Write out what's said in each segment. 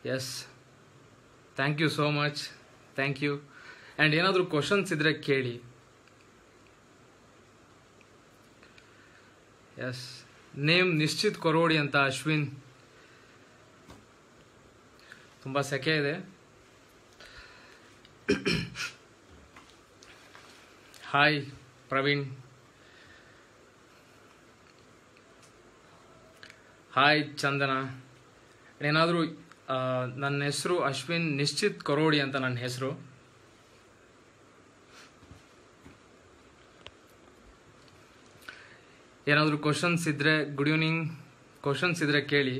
S thank you so much thank you and ಏನಾದರೂ questions ಇದ್ದರೆ ಕೇಳಿ ಎಸ್ ನೇಮ್ ನಿಶ್ಚಿತ್ ಕೊರೋಡಿ ಅಂತ ಅಶ್ವಿನ್ ತುಂಬ ಸೆಕೆ ಇದೆ ಹಾಯ್ ಪ್ರವೀಣ್ ಹಾಯ್ ಚಂದನ ಏನಾದರೂ ನನ್ನ ಹೆಸರು ಅಶ್ವಿನ್ ನಿಶ್ಚಿತ್ ಕೊರೋಡಿ ಅಂತ ನನ್ನ ಹೆಸರು ಏನಾದರೂ ಕ್ವಶನ್ಸ್ ಇದ್ದರೆ ಗುಡ್ ಈವ್ನಿಂಗ್ ಕ್ವಶನ್ಸ್ ಇದ್ದರೆ ಕೇಳಿ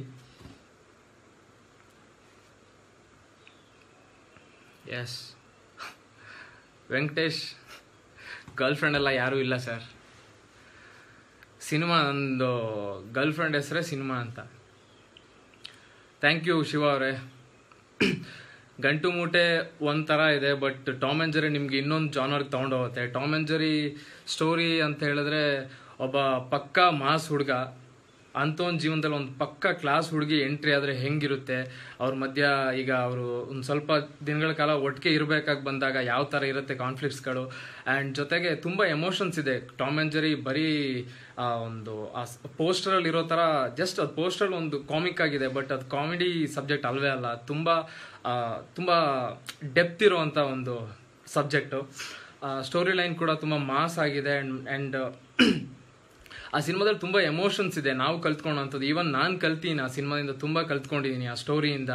ಎಸ್ ವೆಂಕಟೇಶ್ ಗರ್ಲ್ ಫ್ರೆಂಡ್ ಎಲ್ಲ ಯಾರೂ ಇಲ್ಲ ಸರ್ ಸಿನಿಮಾ ನಂದು ಗರ್ಲ್ ಫ್ರೆಂಡ್ ಹೆಸರೇ ಸಿನಿಮಾ ಅಂತ ಥ್ಯಾಂಕ್ ಯು ಶಿವ ಅವರೇ ಗಂಟು ಮೂಟೆ ಒಂಥರ ಇದೆ ಬಟ್ ಟಾಮ್ ಆ್ಯಂಡ್ ಜೆರಿ ನಿಮ್ಗೆ ಇನ್ನೊಂದು ಜಾನರ್ಗೆ ತೊಗೊಂಡೋಗುತ್ತೆ ಟಾಮ್ ಆ್ಯಂಡ್ ಜೆರಿ ಸ್ಟೋರಿ ಅಂತ ಹೇಳಿದ್ರೆ ಒಬ್ಬ ಪಕ್ಕಾ ಮಾಸ್ ಹುಡುಗ ಅಂಥವನ್ ಜೀವನದಲ್ಲಿ ಒಂದು ಪಕ್ಕ ಕ್ಲಾಸ್ ಹುಡುಗಿ ಎಂಟ್ರಿ ಆದರೆ ಹೆಂಗಿರುತ್ತೆ ಅವ್ರ ಮಧ್ಯ ಈಗ ಅವರು ಒಂದು ಸ್ವಲ್ಪ ದಿನಗಳ ಕಾಲ ಒಟ್ಟಿಗೆ ಇರಬೇಕಾಗಿ ಬಂದಾಗ ಯಾವ ಥರ ಇರುತ್ತೆ ಕಾನ್ಫ್ಲಿಕ್ಟ್ಸ್ಗಳು ಆ್ಯಂಡ್ ಜೊತೆಗೆ ತುಂಬ ಎಮೋಷನ್ಸ್ ಇದೆ ಟಾಮ್ ಆ್ಯಂಡ್ ಜೆರಿ ಬರೀ ಆ ಒಂದು ಆ ಪೋಸ್ಟರಲ್ಲಿ ಇರೋ ಥರ ಜಸ್ಟ್ ಅದು ಪೋಸ್ಟರಲ್ಲಿ ಒಂದು ಕಾಮಿಕ್ ಆಗಿದೆ ಬಟ್ ಅದು ಕಾಮಿಡಿ ಸಬ್ಜೆಕ್ಟ್ ಅಲ್ವೇ ಅಲ್ಲ ತುಂಬ ತುಂಬ ಡೆಪ್ತ್ ಇರುವಂಥ ಒಂದು ಸಬ್ಜೆಕ್ಟು ಸ್ಟೋರಿ ಲೈನ್ ಕೂಡ ತುಂಬ ಮಾಸ್ ಆಗಿದೆ ಆ್ಯಂಡ್ ಆ್ಯಂಡ್ ಆ ಸಿನಿಮಾದಲ್ಲಿ ತುಂಬ ಎಮೋಷನ್ಸ್ ಇದೆ ನಾವು ಕಲ್ತ್ಕೊಳ್ಳೋಂಥದ್ದು ಈವನ್ ನಾನು ಕಲ್ತೀನಿ ಆ ಸಿನಿಮಾದಿಂದ ತುಂಬ ಕಲ್ತ್ಕೊಂಡಿದ್ದೀನಿ ಆ ಸ್ಟೋರಿಯಿಂದ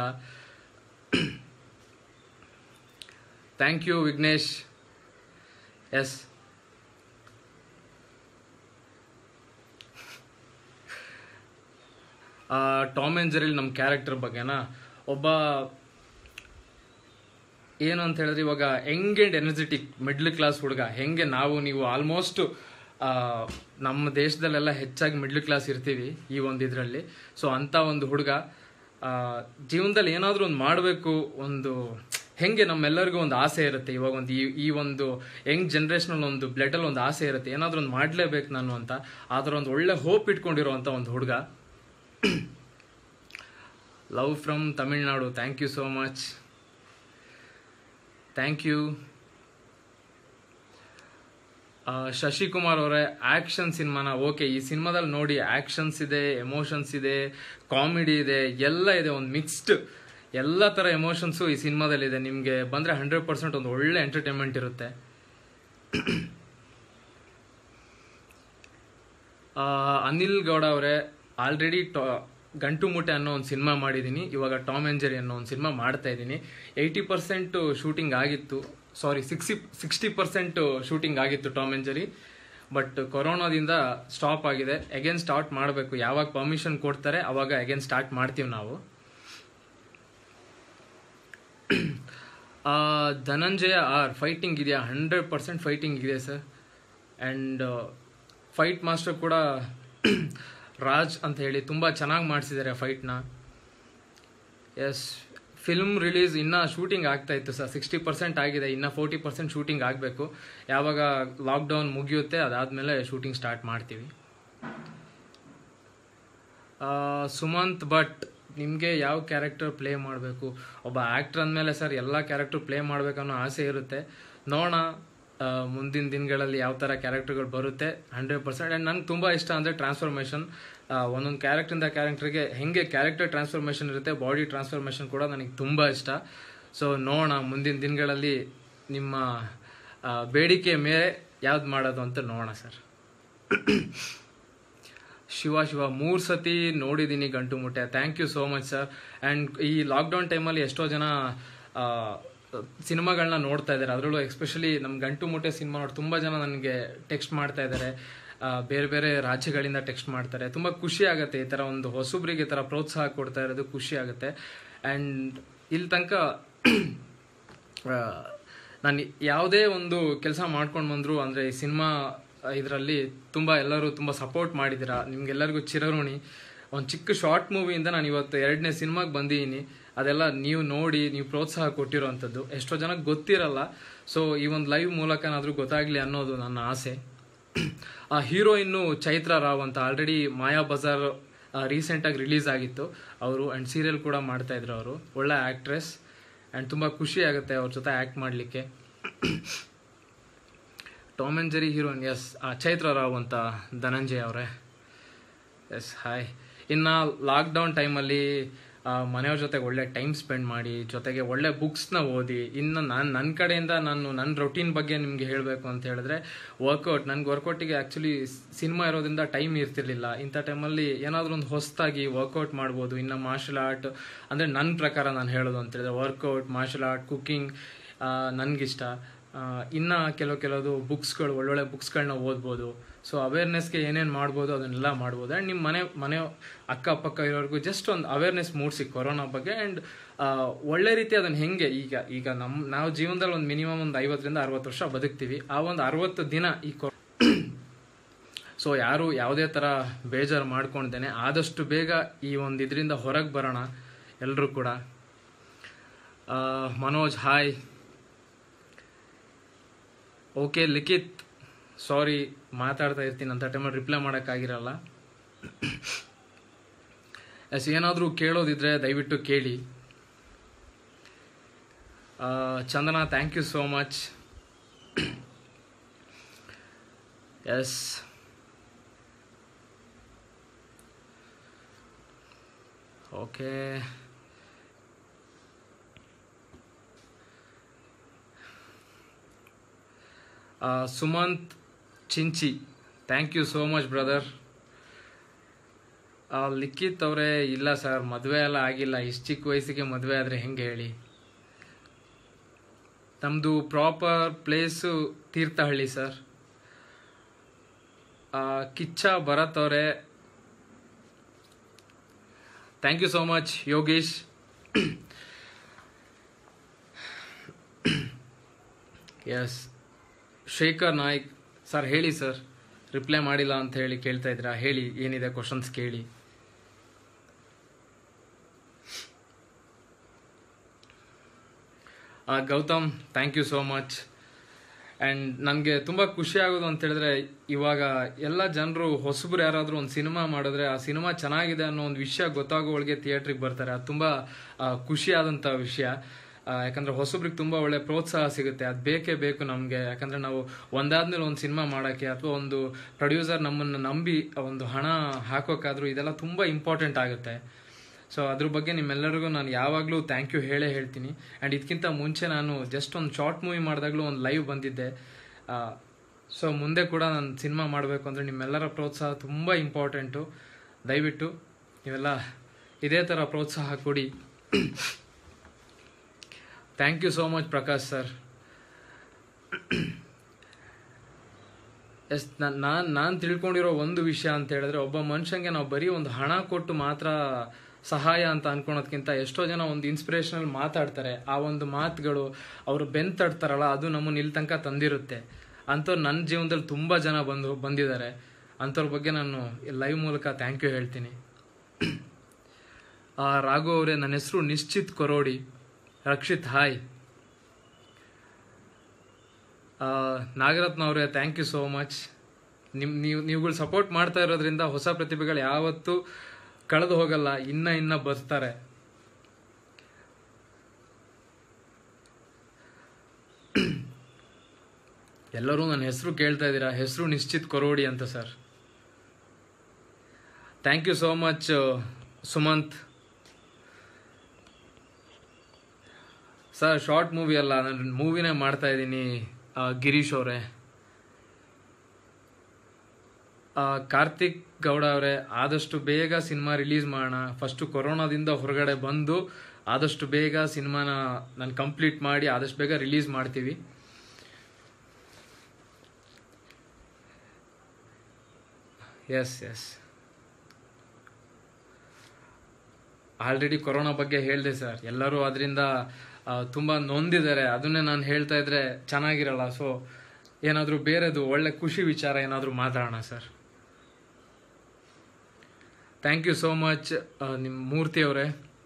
thank you Vignesh yes Tom and ಜೆರಿಲ್ ನಮ್ಮ ಕ್ಯಾರೆಕ್ಟರ್ ಬಗ್ಗೆನಾ ಒಬ್ಬ ಏನು ಅಂತ ಹೇಳಿದ್ರೆ ಇವಾಗ young and energetic middle class ಹುಡುಗ ಹೆಂಗೆ ನಾವು ನೀವು ಆಲ್ಮೋಸ್ಟ್ ನಮ್ಮ ದೇಶದಲ್ಲೆಲ್ಲ ಹೆಚ್ಚಾಗಿ ಮಿಡ್ಲ್ ಕ್ಲಾಸ್ ಇರ್ತೀವಿ ಈ ಒಂದು ಇದರಲ್ಲಿ ಸೊ ಅಂಥ ಒಂದು ಹುಡುಗ ಜೀವನದಲ್ಲಿ ಏನಾದರೂ ಒಂದು ಮಾಡಬೇಕು ಒಂದು ಹೆಂಗೆ ನಮ್ಮೆಲ್ಲರಿಗೂ ಒಂದು ಆಸೆ ಇರುತ್ತೆ ಇವಾಗ ಒಂದು ಈ ಈ ಒಂದು ಯಂಗ್ ಜನ್ರೇಷನಲ್ಲಿ ಒಂದು ಬ್ಲಡಲ್ಲಿ ಒಂದು ಆಸೆ ಇರುತ್ತೆ ಏನಾದರೂ ಒಂದು ಮಾಡಲೇಬೇಕು ನಾನು ಅಂತ ಆ ಥರ ಒಂದು ಒಳ್ಳೆ ಹೋಪ್ ಇಟ್ಕೊಂಡಿರೋವಂಥ ಒಂದು ಹುಡುಗ love from Tamil Nadu thank you so much thank you Shashikumar ಅವರೇ ಆ್ಯಕ್ಷನ್ ಸಿನಿಮಾನ ಓಕೆ ಈ ಸಿನಿಮಾದಲ್ಲಿ ನೋಡಿ ಆ್ಯಕ್ಷನ್ಸ್ ಇದೆ ಎಮೋಷನ್ಸ್ ಇದೆ ಕಾಮಿಡಿ ಇದೆ ಎಲ್ಲ ಇದೆ ಒಂದು ಮಿಕ್ಸ್ಡ್ ಎಲ್ಲ ಥರ ಎಮೋಷನ್ಸು ಈ ಸಿನಿಮಾದಲ್ಲಿ ಇದೆ ನಿಮಗೆ ಬಂದರೆ ಹಂಡ್ರೆಡ್ ಪರ್ಸೆಂಟ್ ಒಂದು ಒಳ್ಳೆ ಎಂಟರ್ಟೈನ್ಮೆಂಟ್ ಇರುತ್ತೆ ಅನಿಲ್ ಗೌಡ ಅವರೇ ಆಲ್ರೆಡಿ ಟಾ ಗಂಟು ಮೂಟೆ ಅನ್ನೋ ಒಂದು ಸಿನಿಮಾ ಮಾಡಿದ್ದೀನಿ ಇವಾಗ ಟಾಮ್ ಎಂಜರಿ ಅನ್ನೋ ಒಂದು ಸಿನಿಮಾ ಮಾಡ್ತಾ ಇದ್ದೀನಿ ಏಯ್ಟಿ ಪರ್ಸೆಂಟ್ ಶೂಟಿಂಗ್ ಆಗಿತ್ತು sorry sixty sixty percent shooting ಆಗಿತ್ತು ಟಾಮ್ ಎಂಜರಿ ಬಟ್ ಕೊರೋನಾದಿಂದ ಸ್ಟಾಪ್ ಆಗಿದೆ ಅಗೇನ್ ಸ್ಟಾರ್ಟ್ ಮಾಡಬೇಕು ಯಾವಾಗ ಪರ್ಮಿಷನ್ ಕೊಡ್ತಾರೆ ಅವಾಗ ಅಗೇನ್ ಸ್ಟಾರ್ಟ್ ಮಾಡ್ತೀವಿ ನಾವು ಧನಂಜಯ ಆರ್ ಫೈಟಿಂಗ್ ಇದೆಯಾ ಹಂಡ್ರೆಡ್ ಪರ್ಸೆಂಟ್ ಫೈಟಿಂಗ್ ಇದೆ ಸರ್ ಆ್ಯಂಡ್ ಫೈಟ್ ಮಾಸ್ಟರ್ ಕೂಡ ರಾಜ್ ಅಂತ ಹೇಳಿ ತುಂಬ ಚೆನ್ನಾಗಿ ಮಾಡಿಸಿದ್ದಾರೆ ಫೈಟ್ನ ಎಸ್ ಫಿಲ್ಮ್ ರಿಲೀಸ್ ಇನ್ನೂ ಶೂಟಿಂಗ್ ಆಗ್ತಾ ಇತ್ತು ಸರ್ ಸಿಕ್ಸ್ಟಿ ಪರ್ಸೆಂಟ್ ಆಗಿದೆ ಇನ್ನು ಫೋರ್ಟಿ ಪರ್ಸೆಂಟ್ ಶೂಟಿಂಗ್ ಆಗಬೇಕು ಯಾವಾಗ ಲಾಕ್ಡೌನ್ ಮುಗಿಯುತ್ತೆ ಅದಾದಮೇಲೆ ಶೂಟಿಂಗ್ ಸ್ಟಾರ್ಟ್ ಮಾಡ್ತೀವಿ ಸುಮಂತ್ ಭಟ್ ನಿಮಗೆ ಯಾವ ಕ್ಯಾರೆಕ್ಟರ್ ಪ್ಲೇ ಮಾಡಬೇಕು ಒಬ್ಬ ಆ್ಯಕ್ಟ್ರ್ ಅಂದಮೇಲೆ ಸರ್ ಎಲ್ಲ ಕ್ಯಾರೆಕ್ಟರ್ ಪ್ಲೇ ಮಾಡಬೇಕನ್ನೋ ಆಸೆ ಇರುತ್ತೆ ನೋಡೋಣ ಮುಂದಿನ ದಿನಗಳಲ್ಲಿ ಯಾವ ಥರ ಕ್ಯಾರೆಕ್ಟರ್ಗಳು ಬರುತ್ತೆ ಹಂಡ್ರೆಡ್ ಪರ್ಸೆಂಟ್ ಆ್ಯಂಡ್ ನಂಗೆ ತುಂಬ ಇಷ್ಟ ಅಂದರೆ ಟ್ರಾನ್ಸ್ಫಾರ್ಮೇಷನ್ ಒಂದೊಂದು ಕ್ಯಾರೆಕ್ಟ್ರಿಂದ ಕ್ಯಾರೆಕ್ಟರ್ಗೆ ಹೆಂಗೆ ಕ್ಯಾರೆಕ್ಟರ್ ಟ್ರಾನ್ಸ್ಫಾರ್ಮೇಷನ್ ಇರುತ್ತೆ ಬಾಡಿ ಟ್ರಾನ್ಸ್ಫಾರ್ಮೇಷನ್ ಕೂಡ ನನಗೆ ತುಂಬ ಇಷ್ಟ ಸೊ ನೋಡೋಣ ಮುಂದಿನ ದಿನಗಳಲ್ಲಿ ನಿಮ್ಮ ಬೇಡಿಕೆ ಮೇಲೆ ಯಾವ್ದು ಮಾಡೋದು ಅಂತ ನೋಡೋಣ ಸರ್ ಶಿವ ಶಿವ ಮೂರು ಸತಿ ನೋಡಿದ್ದೀನಿ Gantu Moote thank you so much sir and ಈ ಲಾಕ್ಡೌನ್ ಟೈಮಲ್ಲಿ ಎಷ್ಟೋ ಜನ ಸಿನಿಮಾಗಳನ್ನ ನೋಡ್ತಾ ಇದ್ದಾರೆ ಅದರಲ್ಲೂ ಎಸ್ಪೆಷಲಿ ನಮ್ಮ ಗಂಟು ಮುಟ್ಟೆ ಸಿನಿಮಾ ನೋಡಿ ತುಂಬ ಜನ ನನಗೆ ಟೆಕ್ಸ್ಟ್ ಮಾಡ್ತಾ ಇದ್ದಾರೆ ಬೇರೆ ಬೇರೆ ರಾಜ್ಯಗಳಿಂದ ಟೆಕ್ಸ್ಟ್ ಮಾಡ್ತಾರೆ ತುಂಬ ಖುಷಿ ಆಗುತ್ತೆ ಈ ಥರ ಒಂದು ಹೊಸಬ್ರಿಗೆ ಈ ಥರ ಪ್ರೋತ್ಸಾಹ ಕೊಡ್ತಾ ಇರೋದು ಖುಷಿ ಆಗುತ್ತೆ ಆ್ಯಂಡ್ ಇಲ್ಲಿ ತನಕ ನಾನು ಯಾವುದೇ ಒಂದು ಕೆಲಸ ಮಾಡ್ಕೊಂಡು ಬಂದರು ಅಂದರೆ ಈ ಸಿನಿಮಾ ಇದರಲ್ಲಿ ತುಂಬ ಎಲ್ಲರೂ ತುಂಬ ಸಪೋರ್ಟ್ ಮಾಡಿದ್ದೀರಾ ನಿಮ್ಗೆಲ್ಲರಿಗೂ ಚಿರಋಣಿ ಒಂದು ಚಿಕ್ಕ ಶಾರ್ಟ್ ಮೂವಿಯಿಂದ ನಾನು ಇವತ್ತು ಎರಡನೇ ಸಿನಿಮಾಗೆ ಬಂದಿದ್ದೀನಿ ಅದೆಲ್ಲ ನೀವು ನೋಡಿ ನೀವು ಪ್ರೋತ್ಸಾಹ ಕೊಟ್ಟಿರೋವಂಥದ್ದು ಎಷ್ಟೋ ಜನಕ್ಕೆ ಗೊತ್ತಿರಲ್ಲ ಸೊ ಈ ಒಂದು ಲೈವ್ ಮೂಲಕನಾದರೂ ಗೊತ್ತಾಗಲಿ ಅನ್ನೋದು ನನ್ನ ಆಸೆ ಆ ಹೀರೋಯಿನ್ನು ಚೈತ್ರ ರಾವ್ ಅಂತ ಆಲ್ರೆಡಿ ಮಾಯಾ ಬಜಾರ್ ರೀಸೆಂಟಾಗಿ ರಿಲೀಸ್ ಆಗಿತ್ತು ಅವರು ಆ್ಯಂಡ್ ಸೀರಿಯಲ್ ಕೂಡ ಮಾಡ್ತಾ ಇದ್ರು ಅವರು ಒಳ್ಳೆ ಆ್ಯಕ್ಟ್ರೆಸ್ ಆ್ಯಂಡ್ ತುಂಬ ಖುಷಿ ಆಗುತ್ತೆ ಅವ್ರ ಜೊತೆ ಆ್ಯಕ್ಟ್ ಮಾಡಲಿಕ್ಕೆ Tom and Jerry heroine yes Chaitra Rao ಅಂತ ಧನಂಜಯ್ ಅವರೇ ಎಸ್ ಹಾಯ್ ಇನ್ನು ಲಾಕ್ಡೌನ್ ಟೈಮಲ್ಲಿ ಮನೆಯವ್ರ ಜೊತೆಗೆ ಒಳ್ಳೆ ಟೈಮ್ ಸ್ಪೆಂಡ್ ಮಾಡಿ ಜೊತೆಗೆ ಒಳ್ಳೆ ಬುಕ್ಸ್ನ ಓದಿ ಇನ್ನು ನಾನು ನನ್ನ ಕಡೆಯಿಂದ ನಾನು ನನ್ನ ರೊಟೀನ್ ಬಗ್ಗೆ ನಿಮಗೆ ಹೇಳಬೇಕು ಅಂತ ಹೇಳಿದ್ರೆ ವರ್ಕೌಟ್ ನನಗೆ ವರ್ಕೌಟಿಗೆ ಆ್ಯಕ್ಚುಲಿ ಸಿನಿಮಾ ಇರೋದ್ರಿಂದ ಟೈಮ್ ಇರ್ತಿರ್ಲಿಲ್ಲ ಇಂಥ ಟೈಮಲ್ಲಿ ಏನಾದರೂ ಒಂದು ಹೊಸದಾಗಿ ವರ್ಕೌಟ್ ಮಾಡ್ಬೋದು ಇನ್ನು ಮಾರ್ಷಲ್ ಆರ್ಟ್ ಅಂದರೆ ನನ್ನ ಪ್ರಕಾರ ನಾನು ಹೇಳೋದು ಅಂತ ಹೇಳಿದ್ರೆ ವರ್ಕೌಟ್ ಮಾರ್ಷಲ್ ಆರ್ಟ್ ಕುಕ್ಕಿಂಗ್ ನನಗಿಷ್ಟ ಇನ್ನು ಕೆಲವು ಕೆಲವು ಬುಕ್ಸ್ಗಳು ಒಳ್ಳೊಳ್ಳೆ ಬುಕ್ಸ್ಗಳನ್ನ ಓದ್ಬೋದು ಸೊ ಅವೇರ್ನೆಸ್ಗೆ ಏನೇನು ಮಾಡ್ಬೋದು ಅದನ್ನೆಲ್ಲ ಮಾಡ್ಬೋದು ಆ್ಯಂಡ್ ನಿಮ್ಮ ಮನೆ ಮನೆ ಅಕ್ಕಪಕ್ಕ ಇರೋರ್ಗು ಜಸ್ಟ್ ಒಂದು ಅವೇರ್ನೆಸ್ ಮೂಡಿಸಿ ಕೊರೋನಾ ಬಗ್ಗೆ ಆ್ಯಂಡ್ ಒಳ್ಳೆ ರೀತಿ ಅದನ್ನು ಹೆಂಗೆ ಈಗ ಈಗ ನಮ್ಮ ನಾವು ಜೀವನದಲ್ಲಿ ಒಂದು ಮಿನಿಮಮ್ ಒಂದು ಐವತ್ತರಿಂದ ಅರವತ್ತು ವರ್ಷ ಬದುಕ್ತೀವಿ ಆ ಒಂದು ಅರವತ್ತು ದಿನ ಈ ಕೊ ಸೊ ಯಾರು ಯಾವುದೇ ಥರ ಬೇಜಾರು ಮಾಡ್ಕೊಳ್ದೇನೆ ಆದಷ್ಟು ಬೇಗ ಈ ಒಂದು ಇದರಿಂದ ಹೊರಗೆ ಬರೋಣ ಎಲ್ಲರೂ ಕೂಡ ಆ, Manoj hi okay Likhith sorry ಮಾತಾಡ್ತಾ ಇರ್ತೀನಿ ಅಂತ ಟೈಮಲ್ಲಿ ರಿಪ್ಲೈ ಮಾಡೋಕ್ಕಾಗಿರಲ್ಲ ಎಸ್ ಏನಾದರೂ ಕೇಳೋದಿದ್ರೆ ದಯವಿಟ್ಟು ಕೇಳಿ ಆ, Chandana thank you so much yes okay Sumanth Chinchi thank you so much brother Likhith ಅವರೇ ಇಲ್ಲ ಸರ್ ಮದುವೆ ಎಲ್ಲ ಆಗಿಲ್ಲ ಇಷ್ಟು ಚಿಕ್ಕ ವಯಸ್ಸಿಗೆ ಮದುವೆ ಆದರೆ ಹೆಂಗೆ ಹೇಳಿ ನಮ್ಮದು proper place Thirthahalli sir Kichcha Bharath ಅವರೇ thank you so much Yogesh yes Shekhar Naik sir ಹೇಳಿ ಸರ್ ರಿಪ್ಲೈ ಮಾಡಿಲ್ಲ ಅಂತ ಹೇಳಿ ಕೇಳ್ತಾ ಇದ್ದೀರಾ ಹೇಳಿ ಏನಿದೆ ಕ್ವಶನ್ಸ್ ಕೇಳಿ ಆ, Gautham thank you so much and ನನಗೆ ತುಂಬ ಖುಷಿ ಆಗೋದು ಅಂತ ಹೇಳಿದ್ರೆ ಇವಾಗ ಎಲ್ಲ ಜನರು ಹೊಸಬ್ರು ಯಾರಾದರೂ ಒಂದು ಸಿನಿಮಾ ಮಾಡಿದ್ರೆ ಆ ಸಿನಿಮಾ ಚೆನ್ನಾಗಿದೆ ಅನ್ನೋ ಒಂದು ವಿಷಯ ಗೊತ್ತಾಗೋವಳಿಗೆ ಥಿಯೇಟ್ರಿಗೆ ಬರ್ತಾರೆ ಅದು ತುಂಬ ಆ, ಖುಷಿಯಾದಂಥ ವಿಷಯ ಆ, ಯಾಕಂದ್ರೆ ಹೊಸಬ್ರಿಗೆ ತುಂಬ ಒಳ್ಳೆ ಪ್ರೋತ್ಸಾಹ ಸಿಗುತ್ತೆ ಅದು ಬೇಕೇ ಬೇಕು ನಮಗೆ ಯಾಕಂದ್ರೆ ನಾವು ಒಂದಾದ್ಮೇಲೆ ಒಂದು ಸಿನಿಮಾ ಮಾಡೋಕ್ಕೆ ಅಥವಾ ಒಂದು ಪ್ರೊಡ್ಯೂಸರ್ ನಮ್ಮನ್ನು ನಂಬಿ ಒಂದು ಹಣ ಹಾಕೋಕ್ಕಾದ್ರೂ ಇದೆಲ್ಲ ತುಂಬ ಇಂಪಾರ್ಟೆಂಟ್ ಆಗುತ್ತೆ ಸೊ ಅದ್ರ ಬಗ್ಗೆ ನಿಮ್ಮೆಲ್ಲರಿಗೂ ನಾನು ಯಾವಾಗಲೂ ಥ್ಯಾಂಕ್ ಯು ಹೇಳೇ ಹೇಳ್ತೀನಿ ಆ್ಯಂಡ್ ಇದಕ್ಕಿಂತ ಮುಂಚೆ ನಾನು ಜಸ್ಟ್ ಒಂದು ಶಾರ್ಟ್ ಮೂವಿ ಮಾಡಿದಾಗಲೂ ಒಂದು ಲೈವ್ ಬಂದಿದ್ದೆ ಸೊ ಮುಂದೆ ಕೂಡ ನಾನು ಸಿನಿಮಾ ಮಾಡಬೇಕು ಅಂದರೆ ನಿಮ್ಮೆಲ್ಲರ ಪ್ರೋತ್ಸಾಹ ತುಂಬ ಇಂಪಾರ್ಟೆಂಟು ದಯವಿಟ್ಟು ನೀವೆಲ್ಲ ಇದೇ ಥರ ಪ್ರೋತ್ಸಾಹ ಕೊಡಿ thank you so much Prakash sir yes ನಾನು ನಾನು ತಿಳ್ಕೊಂಡಿರೋ ಒಂದು ವಿಷಯ ಅಂತ ಹೇಳಿದ್ರೆ ಒಬ್ಬ ಮನುಷ್ಯಂಗೆ ನಾವು ಬರೀ ಒಂದು ಹಣ ಕೊಟ್ಟು ಮಾತ್ರ ಸಹಾಯ ಅಂತ ಅನ್ಕೊಳೋದ್ಕಿಂತ ಎಷ್ಟೋ ಜನ ಒಂದು ಇನ್ಸ್ಪಿರೇಷನಲ್ ಮಾತಾಡ್ತಾರೆ ಆ ಒಂದು ಮಾತುಗಳು ಅವರು ಬೆನ್ ತಡ್ತಾರಲ್ಲ ಅದು ನಮ್ಮನ್ನ ಇಲ್ಲಿ ತನಕ ತಂದಿರುತ್ತೆ ಅಂಥವ್ರು ನನ್ನ ಜೀವನದಲ್ಲಿ ತುಂಬ ಜನ ಬಂದು ಬಂದಿದ್ದಾರೆ ಅಂಥವ್ರ ಬಗ್ಗೆ ನಾನು ಲೈವ್ ಮೂಲಕ ಥ್ಯಾಂಕ್ ಯು ಹೇಳ್ತೀನಿ ಆ, ರಾಘು ಅವರೇ ನನ್ನ ಹೆಸರು ನಿಶ್ಚಿತ್ ಕೊರೋಡಿ ರಕ್ಷಿತ್ ಹಾಯ್ ಆ, ನಾಗರತ್ನ ಅವರೇ ಥ್ಯಾಂಕ್ ಯು ಸೋ ಮಚ್ ನಿಮ್ ನೀವು ನೀವುಗಳು ಸಪೋರ್ಟ್ ಮಾಡ್ತಾ ಇರೋದ್ರಿಂದ ಹೊಸ ಪ್ರತಿಭೆಗಳು ಯಾವತ್ತೂ ಕಳೆದು ಹೋಗಲ್ಲ ಇನ್ನ ಇನ್ನ ಬರ್ತಾರೆ ಎಲ್ಲರೂ ನನ್ನ ಹೆಸರು ಕೇಳ್ತಾ ಇದ್ದೀರಾ ಹೆಸರು ನಿಶ್ಚಿತ್ ಕೊರೋಡಿ ಅಂತ sir thank you so much Sumanth sir short movie ಅಲ್ಲ ನಾನು ಮೂವಿನೇ ಮಾಡ್ತಾ ಇದ್ದೀನಿ ಗಿರೀಶ್ ಅವರೇ ಕಾರ್ತಿಕ್ ಗೌಡ ಅವರೇ ಆದಷ್ಟು ಬೇಗ ಸಿನಿಮಾ ರಿಲೀಸ್ ಮಾಡೋಣ ಫಸ್ಟು ಕೊರೋನಾದಿಂದ ಹೊರಗಡೆ ಬಂದು ಆದಷ್ಟು ಬೇಗ ಸಿನಿಮಾನ ನಾನು ಕಂಪ್ಲೀಟ್ ಮಾಡಿ ಆದಷ್ಟು ಬೇಗ ರಿಲೀಸ್ ಮಾಡ್ತೀವಿ ಎಸ್ ಎಸ್ ಆಲ್ರೆಡಿ ಕೊರೋನಾ ಬಗ್ಗೆ ಹೇಳಿದೆ ಸರ್ ಎಲ್ಲರೂ ಅದರಿಂದ ತುಂಬ ನೊಂದಿದ್ದಾರೆ ಅದನ್ನೇ ನಾನು ಹೇಳ್ತಾ ಇದ್ರೆ ಚೆನ್ನಾಗಿರಲ್ಲ ಸೊ ಏನಾದರೂ ಬೇರೆದು ಒಳ್ಳೆ ಖುಷಿ ವಿಚಾರ ಏನಾದರೂ ಮಾತಾಡೋಣ sir thank you so much ನಿಮ್ಮ ಮೂರ್ತಿ ಅವರೇ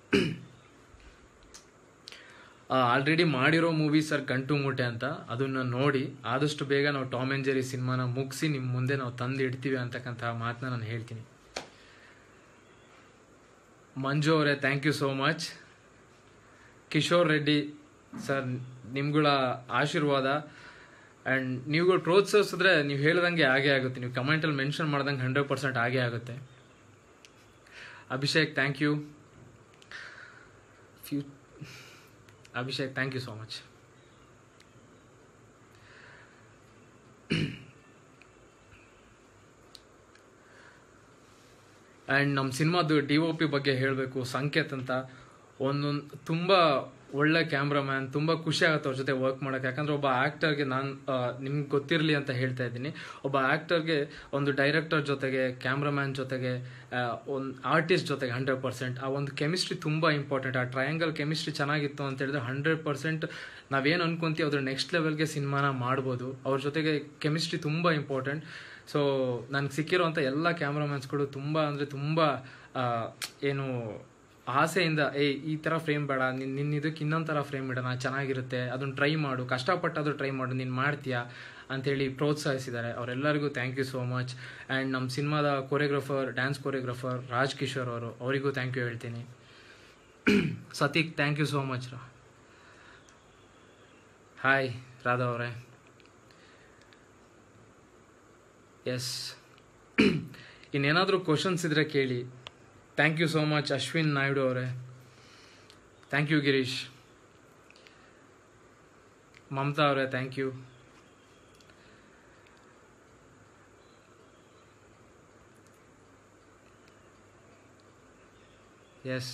ಆಲ್ರೆಡಿ ಮಾಡಿರೋ ಮೂವಿ ಸರ್ ಗಂಟು ಮೂಟೆ ಅಂತ ಅದನ್ನ ನೋಡಿ ಆದಷ್ಟು ಬೇಗ ನಾವು ಟಾಮ್ ಆ್ಯಂಡ್ ಜೆರಿ ಸಿನಿಮಾನ ಮುಗಿಸಿ ನಿಮ್ಮ ಮುಂದೆ ನಾವು ತಂದು ಇಡ್ತೀವಿ ಅಂತಕ್ಕಂಥ ಮಾತನ್ನ ನಾನು ಹೇಳ್ತೀನಿ ಮಂಜು ಅವರೇ thank you so much Kishore Reddy sir ನಿಮ್ಗಳ ಆಶೀರ್ವಾದ ಆ್ಯಂಡ್ ನೀವುಗಳು ಪ್ರೋತ್ಸಾಹಿಸಿದ್ರೆ ನೀವು ಹೇಳ್ದಂಗೆ ಹಾಗೇ ಆಗುತ್ತೆ ನೀವು ಕಮೆಂಟಲ್ಲಿ ಮೆನ್ಷನ್ ಮಾಡ್ದಂಗೆ ಹಂಡ್ರೆಡ್ ಪರ್ಸೆಂಟ್ ಆಗೇ ಆಗುತ್ತೆ ಅಭಿಷೇಕ್ ಥ್ಯಾಂಕ್ ಯು ಫ್ಯೂ Abhishek thank you so much and ನಮ್ಮ ಸಿನಿಮಾದು ಡಿ ಒ ಪಿ ಬಗ್ಗೆ ಹೇಳಬೇಕು ಸಂಕೇತ್ ಅಂತ ಒಂದೊಂದು ತುಂಬ ಒಳ್ಳೆ ಕ್ಯಾಮ್ರಾಮ್ಯಾನ್ ತುಂಬ ಖುಷಿ ಆಗುತ್ತೆ ಅವ್ರ ಜೊತೆ ವರ್ಕ್ ಮಾಡೋಕ್ಕೆ ಯಾಕಂದ್ರೆ ಒಬ್ಬ ಆ್ಯಕ್ಟರ್ಗೆ ನಾನು ನಿಮ್ಗೆ ಗೊತ್ತಿರಲಿ ಅಂತ ಹೇಳ್ತಾ ಇದ್ದೀನಿ ಒಬ್ಬ ಆ್ಯಕ್ಟರ್ಗೆ ಒಂದು ಡೈರೆಕ್ಟರ್ ಜೊತೆಗೆ ಕ್ಯಾಮ್ರಾಮ್ಯಾನ್ ಜೊತೆಗೆ ಒಂದು ಆರ್ಟಿಸ್ಟ್ ಜೊತೆಗೆ ಹಂಡ್ರೆಡ್ ಪರ್ಸೆಂಟ್ ಆ ಒಂದು ಕೆಮಿಸ್ಟ್ರಿ ತುಂಬ ಇಂಪಾರ್ಟೆಂಟ್ ಆ ಟ್ರಯಾಂಗಲ್ ಕೆಮಿಸ್ಟ್ರಿ ಚೆನ್ನಾಗಿತ್ತು ಅಂತ ಹೇಳಿದ್ರೆ ಹಂಡ್ರೆಡ್ ಪರ್ಸೆಂಟ್ ನಾವೇನು ಅನ್ಕೊಂತೀವಿ ಅದ್ರ ನೆಕ್ಸ್ಟ್ ಲೆವೆಲ್ಗೆ ಸಿನಿಮಾನ ಮಾಡ್ಬೋದು ಅವ್ರ ಜೊತೆಗೆ ಕೆಮಿಸ್ಟ್ರಿ ತುಂಬ ಇಂಪಾರ್ಟೆಂಟ್ ಸೊ ನನಗೆ ಸಿಕ್ಕಿರೋಂಥ ಎಲ್ಲ ಕ್ಯಾಮ್ರಾಮ್ಯಾನ್ಸ್ಗಳು ತುಂಬ ಅಂದರೆ ತುಂಬ ಏನು ಆಸೆಯಿಂದ ಏ ಈ ಥರ ಫ್ರೇಮ್ ಬೇಡ ನಿನ್ನ ನಿನ್ನ ಇದಕ್ಕೆ ಇನ್ನೊಂದು ಥರ ಫ್ರೇಮ್ ಇಡೋಣ ಚೆನ್ನಾಗಿರುತ್ತೆ ಅದನ್ನು ಟ್ರೈ ಮಾಡು ಕಷ್ಟಪಟ್ಟಾದರೂ ಟ್ರೈ ಮಾಡು ನೀನು ಮಾಡ್ತೀಯಾ ಅಂಥೇಳಿ ಪ್ರೋತ್ಸಾಹಿಸಿದ್ದಾರೆ ಅವರೆಲ್ಲರಿಗೂ thank you so much and ನಮ್ಮ ಸಿನಿಮಾದ choreographer dance choreographer Raj Kishore ಅವರು ಅವರಿಗೂ ಥ್ಯಾಂಕ್ ಯು ಹೇಳ್ತೀನಿ Sathik thank you so much ರಾ ಹಾಯ್ ರಾಧಾ ಅವರೇ ಎಸ್ ಇನ್ನೇನಾದರೂ ಕ್ವಶನ್ಸ್ ಇದ್ರೆ ಕೇಳಿ thank you so much Ashwin Naidu ಅವರೇ ಥ್ಯಾಂಕ್ ಯು ಗಿರೀಶ್ ಮಮತಾ ಅವರೇ ಥ್ಯಾಂಕ್ ಯು ಎಸ್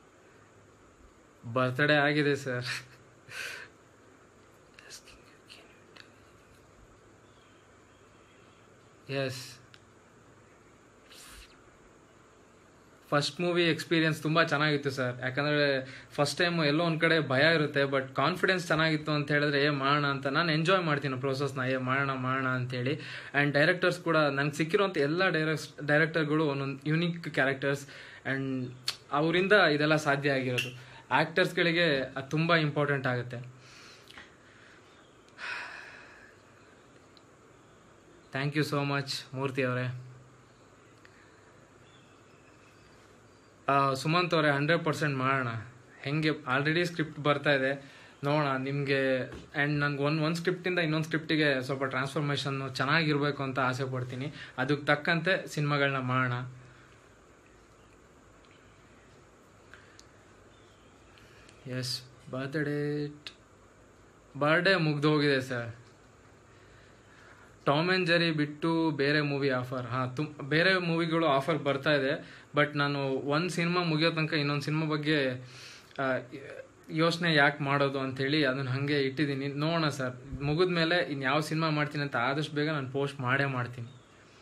ಬರ್ತ್ಡೇ ಆಗಿದೆ sir yes first movie experience ತುಂಬ ಚೆನ್ನಾಗಿತ್ತು ಸರ್ ಯಾಕಂದರೆ ಫಸ್ಟ್ ಟೈಮ್ ಎಲ್ಲೋ ಒಂದು ಕಡೆ ಭಯ ಇರುತ್ತೆ ಬಟ್ ಕಾನ್ಫಿಡೆನ್ಸ್ ಚೆನ್ನಾಗಿತ್ತು ಅಂತ ಹೇಳಿದ್ರೆ ಏ ಮಾಡೋಣ ಅಂತ ನಾನು ಎಂಜಾಯ್ ಮಾಡ್ತೀನಿ ಪ್ರೋಸೆಸ್ನ ಏ ಮಾಡೋಣ ಮಾಡೋಣ ಅಂತೇಳಿ ಆ್ಯಂಡ್ ಡೈರೆಕ್ಟರ್ಸ್ ಕೂಡ ನನಗೆ ಸಿಕ್ಕಿರೋಂಥ ಎಲ್ಲ ಡೈರೆಕ್ಸ್ ಡೈರೆಕ್ಟರ್ಗಳು ಒಂದೊಂದು ಯುನಿಕ್ ಕ್ಯಾರೆಕ್ಟರ್ಸ್ ಆ್ಯಂಡ್ ಅವರಿಂದ ಇದೆಲ್ಲ ಸಾಧ್ಯ ಆಗಿರೋದು ಆ್ಯಕ್ಟರ್ಸ್ಗಳಿಗೆ ಅದು ತುಂಬ ಇಂಪಾರ್ಟೆಂಟ್ ಆಗುತ್ತೆ thank you so much Murthy ಅವರೇ ಸುಮಂತ್ ಅವರೇ ಹಂಡ್ರೆಡ್ ಪರ್ಸೆಂಟ್ ಮಾಡೋಣ ಹೆಂಗೆ ಆಲ್ರೆಡಿ ಸ್ಕ್ರಿಪ್ಟ್ ಬರ್ತಾ ಇದೆ ನೋಡೋಣ ನಿಮಗೆ ಆ್ಯಂಡ್ ನನಗೆ ಒಂದು ಒಂದು ಸ್ಕ್ರಿಪ್ಟಿಂದ ಇನ್ನೊಂದು ಸ್ಕ್ರಿಪ್ಟಿಗೆ ಸ್ವಲ್ಪ ಟ್ರಾನ್ಸ್ಫಾರ್ಮೇಷನ್ನು ಚೆನ್ನಾಗಿರಬೇಕು ಅಂತ ಆಸೆ ಪಡ್ತೀನಿ ಅದಕ್ಕೆ ತಕ್ಕಂತೆ ಸಿನಿಮಾಗಳನ್ನ ಮಾಡೋಣ ಎಸ್ ಬರ್ತ್ಡೇ ಬರ್ಡೇ ಮುಗ್ದು ಹೋಗಿದೆ ಸರ್ ಟಾಮ್ ಆ್ಯಂಡ್ ಜೆರಿ ಬಿಟ್ಟು ಬೇರೆ ಮೂವಿ ಆಫರ್ ಹಾಂ ತುಮ್ ಬೇರೆ ಮೂವಿಗಳು ಆಫರ್ ಬರ್ತಾ ಇದೆ ಬಟ್ ನಾನು ಒಂದು ಸಿನಿಮಾ ಮುಗಿಯೋ ತನಕ ಇನ್ನೊಂದು ಸಿನಿಮಾ ಬಗ್ಗೆ ಯೋಚನೆ ಯಾಕೆ ಮಾಡೋದು ಅಂಥೇಳಿ ಅದನ್ನು ಹಾಗೆ ಇಟ್ಟಿದ್ದೀನಿ ನೋಡೋಣ ಸರ್ ಮುಗಿದ ಮೇಲೆ ಇನ್ನು ಯಾವ ಸಿನಿಮಾ ಮಾಡ್ತೀನಿ ಅಂತ ಆದಷ್ಟು ಬೇಗ ನಾನು ಪೋಸ್ಟ್ ಮಾಡೇ ಮಾಡ್ತೀನಿ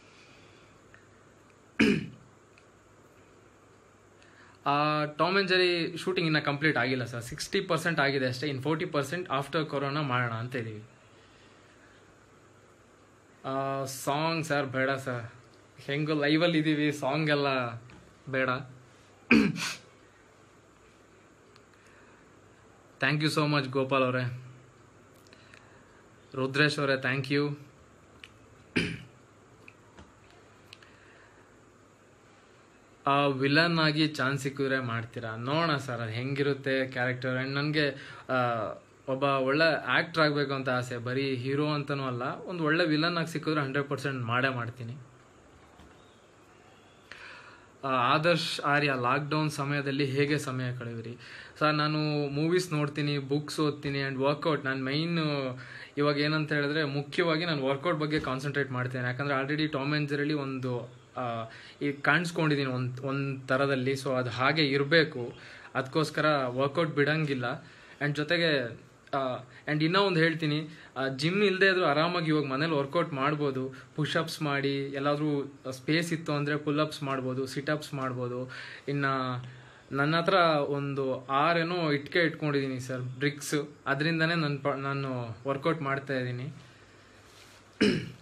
ಟಾಮ್ ಆ್ಯಂಡ್ ಜೆರಿ ಶೂಟಿಂಗ್ ಇನ್ನೂ ಕಂಪ್ಲೀಟ್ ಆಗಿಲ್ಲ ಸರ್ ಸಿಕ್ಸ್ಟಿ ಪರ್ಸೆಂಟ್ ಆಗಿದೆ ಅಷ್ಟೇ ಇನ್ನು ಫೋರ್ಟಿ ಪರ್ಸೆಂಟ್ ಆಫ್ಟರ್ ಕೊರೋನಾ ಮಾಡೋಣ ಅಂತ ಇದ್ದೀವಿ ಸಾಂಗ್ ಸರ್ ಬೇಡ ಸರ್ ಹೆಂಗು ಲೈವಲ್ಲಿ ಇದ್ದೀವಿ ಸಾಂಗ್ ಎಲ್ಲ ಬೇಡ thank you so much Gopal ಅವರೇ ರುದ್ರೇಶ್ ಅವರೇ ಥ್ಯಾಂಕ್ ಯು ವಿಲನ್ ಆಗಿ ಚಾನ್ಸ್ ಸಿಕ್ಕಿದ್ರೆ ಮಾಡ್ತೀರಾ ನೋಡೋಣ ಸರ್ ಅದು ಹೆಂಗಿರುತ್ತೆ ಕ್ಯಾರೆಕ್ಟರ್ ಆ್ಯಂಡ್ ನನಗೆ ಒಬ್ಬ ಒಳ್ಳೆ ಆ್ಯಕ್ಟ್ರ್ ಆಗಬೇಕು ಅಂತ ಆಸೆ ಬರೀ ಹೀರೋ ಅಂತನೂ ಅಲ್ಲ ಒಂದು ಒಳ್ಳೆ ವಿಲನ್ ಆಗಿ ಸಿಕ್ಕಿದ್ರೆ ಹಂಡ್ರೆಡ್ ಪರ್ಸೆಂಟ್ ಮಾಡೇ ಮಾಡ್ತೀನಿ ಆದರ್ಶ್ ಆರ್ಯ ಲಾಕ್ಡೌನ್ ಸಮಯದಲ್ಲಿ ಹೇಗೆ ಸಮಯ ಕಳೆಯಿರಿ ಸರ್ ನಾನು ಮೂವೀಸ್ ನೋಡ್ತೀನಿ ಬುಕ್ಸ್ ಓದ್ತೀನಿ ಆ್ಯಂಡ್ ವರ್ಕೌಟ್ ನಾನು ಮೈನ್ ಇವಾಗ ಏನಂತ ಹೇಳಿದ್ರೆ ಮುಖ್ಯವಾಗಿ ನಾನು ವರ್ಕೌಟ್ ಬಗ್ಗೆ ಕಾನ್ಸಂಟ್ರೇಟ್ ಮಾಡ್ತೇನೆ ಯಾಕಂದರೆ ಆಲ್ರೆಡಿ ಟಾಮ್ ಆ್ಯಂಡ್ ಜೆರಲ್ಲಿ ಒಂದು ಈಗ ಕಾಣಿಸ್ಕೊಂಡಿದ್ದೀನಿ ಒಂದು ಒಂದು ಥರದಲ್ಲಿ ಸೊ ಅದು ಹಾಗೆ ಇರಬೇಕು ಅದಕ್ಕೋಸ್ಕರ ವರ್ಕೌಟ್ ಬಿಡಂಗಿಲ್ಲ ಆ್ಯಂಡ್ ಜೊತೆಗೆ ಆ್ಯಂಡ್ ಇನ್ನೂ ಒಂದು ಹೇಳ್ತೀನಿ ಜಿಮ್ ಇಲ್ಲದೆ ಇದ್ರೂ ಆರಾಮಾಗಿ ಇವಾಗ ಮನೇಲಿ ವರ್ಕೌಟ್ ಮಾಡ್ಬೋದು ಪುಷಪ್ಸ್ ಮಾಡಿ ಎಲ್ಲಾದರೂ ಸ್ಪೇಸ್ ಇತ್ತು ಅಂದರೆ ಪುಲ್ಅಪ್ಸ್ ಮಾಡ್ಬೋದು ಸಿಟಪ್ಸ್ ಮಾಡ್ಬೋದು ಇನ್ನು ನನ್ನ ಹತ್ರ ಒಂದು ಆರೇನೋ ಇಟ್ಕೆ ಇಟ್ಕೊಂಡಿದ್ದೀನಿ ಸರ್ ಬ್ರಿಕ್ಸ್ ಅದರಿಂದನೇ ನನ್ನ ಪ ನಾನು ವರ್ಕೌಟ್ ಮಾಡ್ತಾ ಇದ್ದೀನಿ